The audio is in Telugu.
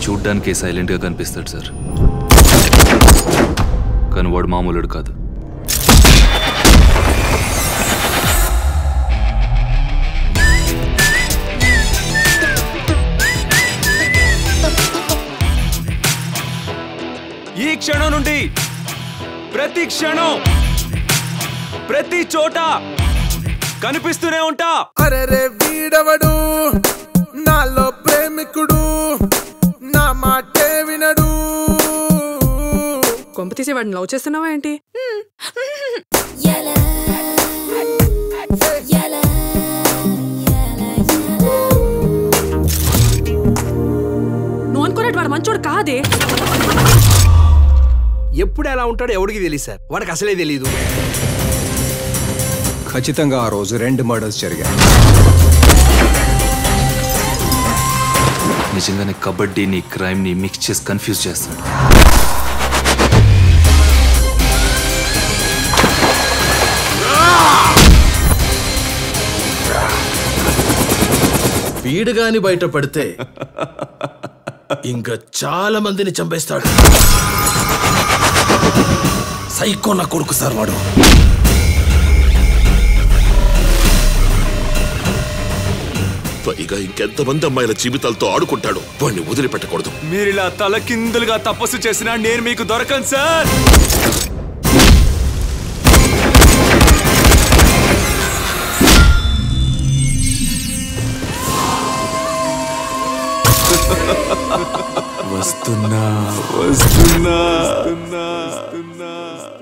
చూడ్డానికి సైలెంట్గా కనిపిస్తాడు సార్ కానీ వాడు మామూలుడు కాదు ఈ క్షణం నుండి ప్రతి క్షణం ప్రతి చోట కనిపిస్తూనే ఉంటా అరెరే వీడవడు నాలో ప్రేమికుడు నా మాటే వినడు కొంప తీసి వాడిని లవ్ చేస్తున్నావా ఏంటి నువ్వు అనుకున్నట్టు వాడు మంచోడు కాదే ఎప్పుడు ఎలా ఉంటాడో ఎవడికి తెలియదు సార్ వాడికి అసలే తెలియదు ఖచ్చితంగా ఆ రోజు రెండు మర్డర్స్ జరిగాయి నిజంగానే కబడ్డీని క్రైమ్ని మిక్స్ చేసి కన్ఫ్యూజ్ చేస్తాడు వీడు గాని బయటపడితే ఇంకా చాలా మందిని చంపేస్తాడు సైకో నా కొడుకు సార్ వాడు పైగా ఇంకెంతమంది అమ్మాయిల జీవితాలతో ఆడుకుంటాడు వాడిని వదిలిపెట్టకూడదు మీరిలా తలకిందులుగా తపస్సు చేసినా నేను మీకు దొరకను సార్ వస్తున్నా వస్తున్నా వస్తున్నా